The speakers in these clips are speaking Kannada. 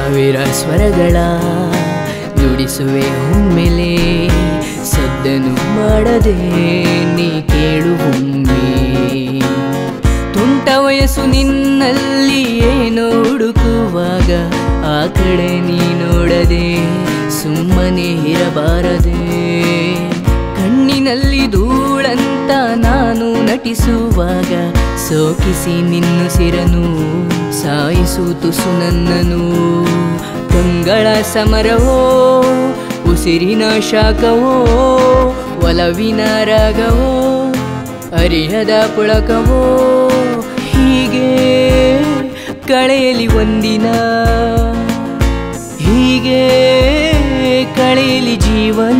ಸಾವಿರ ಸ್ವರಗಳ ನುಡಿಸುವೆ ಒಮ್ಮೆಲೆ ಸದ್ದನು ಮಾಡದೆ ನೀ ಕೇಳು ಒಮ್ಮೆ ತುಂಟ ವಯಸ್ಸು ನಿನ್ನಲ್ಲಿ ಏನೋ ಹುಡುಕುವಾಗ ಆ ಕಡೆ ನೀ ನೋಡದೆ ಸುಮ್ಮನೆ ಇರಬಾರದೆ ಕಣ್ಣಿನಲ್ಲಿ ಧೂಳಂತ ನಾನು ನಟಿಸುವಾಗ ಸೋಕಿಸಿ ನಿನ್ನುಸಿರನು ಸಾಯಿಸು ತುಸು ನನ್ನನು ಕಂಗಳ ಸಮರವೋ ಉಸಿರಿನ ಶಾಖವೋ ಒಲವಿನ ರಾಗವೋ ಅರಿಯದ ಪುಳಕವೋ ಹೀಗೆ ಕಳೆಯಲಿ ಒಂದಿನ ಹೀಗೆ ಕಳೆಯಲಿ ಜೀವನ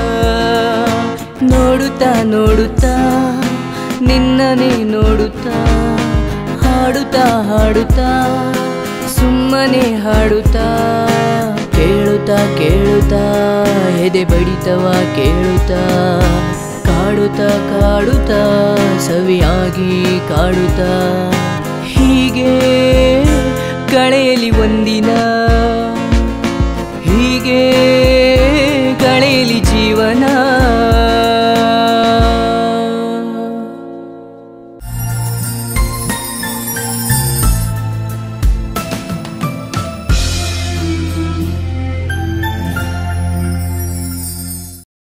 ನೋಡುತ್ತಾ ನೋಡುತ್ತಾ ನಿನ್ನನೆ ನೋಡುತ್ತಾ ಹಾಡುತ್ತಾ ಹಾಡುತ್ತಾ ಸುಮ್ಮನೆ ಹಾಡುತ್ತಾ ಕೇಳುತ್ತಾ ಕೇಳುತ್ತಾ ಎದೆ ಬಡಿತವ ಕೇಳುತ್ತಾ ಕಾಡುತ್ತಾ ಕಾಡುತ್ತಾ ಸವಿಯಾಗಿ ಕಾಡುತ್ತಾ ಹೀಗೆ ಕಳೆಯಲಿ ಒಂದು